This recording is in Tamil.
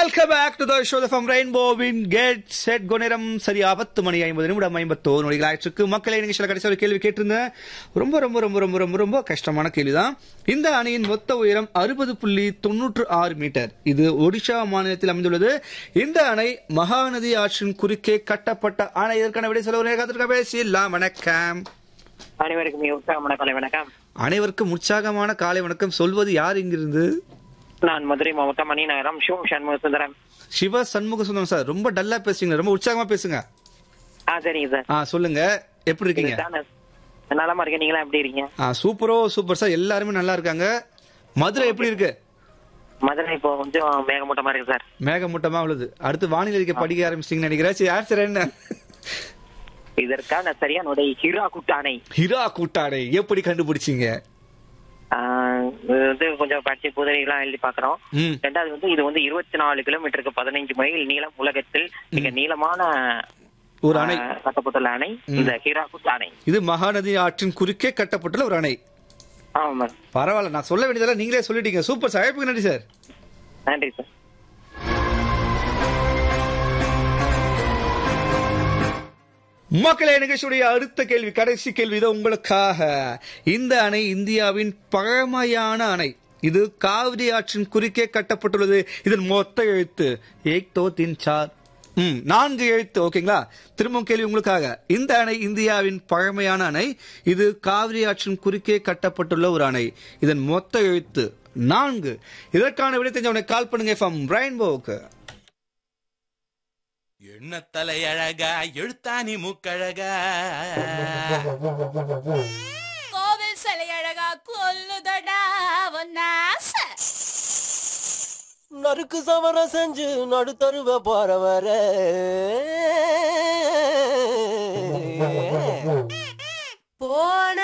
welcome back to the show from ரெயின்போவின் கேட் செட் கொநேரம் சரியா பத்து மணி ஐம்பது நிமிடம் ஐம்பத்தோரு நொடிகள் ஆயிடுச்சு மக்களை நிகழ்ச்சியில் கடைசி ஒரு கேள்வி கேட்டிருந்தேன் ரொம்ப ரொம்ப ரொம்ப ரொம்ப ரொம்ப ரொம்ப கஷ்டமான கேள்விதான் இந்த அணையின் மொத்த உயரம் அறுபது புள்ளி தொன்னூற்று ஆறு மீட்டர் இது ஒடிஷா மாநிலத்தில் அமைந்துள்ளது இந்த அணை மகாநதி ஆற்றின் குறுக்கே கட்டப்பட்ட அணை இதற்கான விடை சொல்ல காத்திருக்க பேசிடலாம் வணக்கம் அனைவருக்கும் மிக உற்சாகமான காலை வணக்கம் அனைவருக்கும் உற்சாகமான காலை வணக்கம் சொல்வது யார் இங்கிருந்து நான் மதுரை மாவட்டம் மணிநகரம் ஷோ சண்முக சுந்தரம் சிவ சண்முக சுந்தரம் சார் ரொம்ப டல்லா பேசுங்க ரொம்ப உற்சாகமா பேசுங்க ஆ சரிங்க சார் ஆ சொல்லுங்க எப்படி இருக்கீங்க இதுதான் நலமா இருக்கேன் நீங்களா எப்படி இருக்கீங்க ஆ சூப்பரோ சூப்பர் சார் எல்லாருமே நல்லா இருக்காங்க மதுரை எப்படி இருக்கு மதுரை இப்போ கொஞ்சம் மேகமூட்டமா இருக்கு சார் மேகமூட்டமா உள்ளது அடுத்து வானிலை அறிக்கை படிக்க ஆரம்பிச்சிட்டீங்கன்னு நினைக்கிறேன் சரி யார் சார் என்ன இதற்கான சரியான உடை ஹிரா குட்டானை ஹிரா கூட்டாடை எப்படி கண்டுபிடிச்சீங்க இது வந்து கொஞ்சம் படிச்சு புதறிலாம் எழுதி பாக்குறோம் ம் ரெண்டாவது வந்து இது வந்து இருபத்தி நாலு கிலோமீட்டருக்கு பதினைஞ்சு மைல் நீளம் உலகத்தில் மிக நீளமான ஒரு அணை ஆ, கட்டப்பட்டுள்ள அணை இந்த ஹிரா குட்டானை இது மகாநதி ஆற்றின் குறுக்கே கட்டப்பட்டுள்ள ஒரு அணை ஆமா பரவாயில்ல நான் சொல்ல வேண்டியதெல்லாம் நீங்களே சொல்லிட்டீங்க சூப்பர் சார் அழைப்புக்கு நன்றி சார் நன்றி சார் மக்களே நிகழ்ச்சியுடைய அடுத்த கேள்வி கடைசி கேள்வி தான் உங்களுக்காக இந்த அணை இந்தியாவின் பழமையான அணை இது காவிரி ஆற்றின் குறுக்கே கட்டப்பட்டுள்ளது இதன் மொத்த எழுத்து ஏக் தோ தின் சார் ம் நான்கு எழுத்து ஓகேங்களா திரும்பவும் கேள்வி உங்களுக்காக இந்த அணை இந்தியாவின் பழமையான அணை இது காவிரி ஆற்றின் குறுக்கே கட்டப்பட்டுள்ள ஒரு அணை இதன் மொத்த எழுத்து நான்கு இதற்கான விடை தெரிஞ்சவனை கால் பண்ணுங்க ஃப்ரம் ரெயின்போக்கு எண்ண தலையழகா எழுத்தாணி மூக்கழகா கோவில் சிலை அழகா கொல்லுதடா ஒன்னாச நறுக்கு சமரம் செஞ்சு நடுத்தருவ போறவர போன